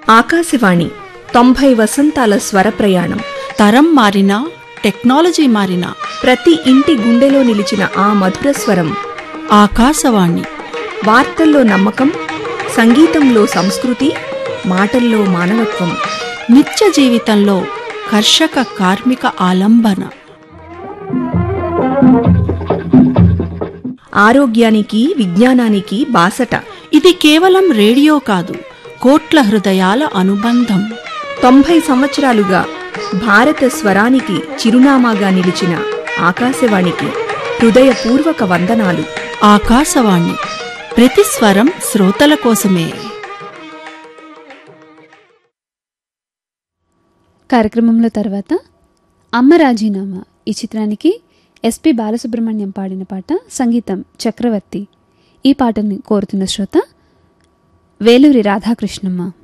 ఆకాశవాణి తొంభై వసంతాల స్వర ప్రయాణం తరం మారినా టెక్నాలజీ మారినా ప్రతి ఇంటి గుండెలో నిలిచిన ఆ మధుర స్వరం ఆకాశవాణి వార్తల్లో నమ్మకం సంగీతంలో సంస్కృతి మాటల్లో మానవత్వం నిత్య జీవితంలో కర్షక కార్మిక ఆలంబన ఆరోగ్యానికి విజ్ఞానానికి బాసట ఇది కేవలం రేడియో కాదు కోట్ల హృదయాల అనుబంధం తొంభై సంవత్సరాలుగా భారత స్వరానికి చిరునామాగా నిలిచిన ఆకాశవాణికి హృదయపూర్వక వందనాలు ఆకాశవాణి ప్రతి స్వరం శ్రోతల కోసమే కార్యక్రమంలో తర్వాత అమ్మ రాజీనామా ఈ చిత్రానికి ఎస్పి బాలసుబ్రహ్మణ్యం పాడిన పాట సంగీతం చక్రవర్తి ఈ పాటని కోరుతున్న శ్రోత వేలూరి రాధాకృష్ణమ్మ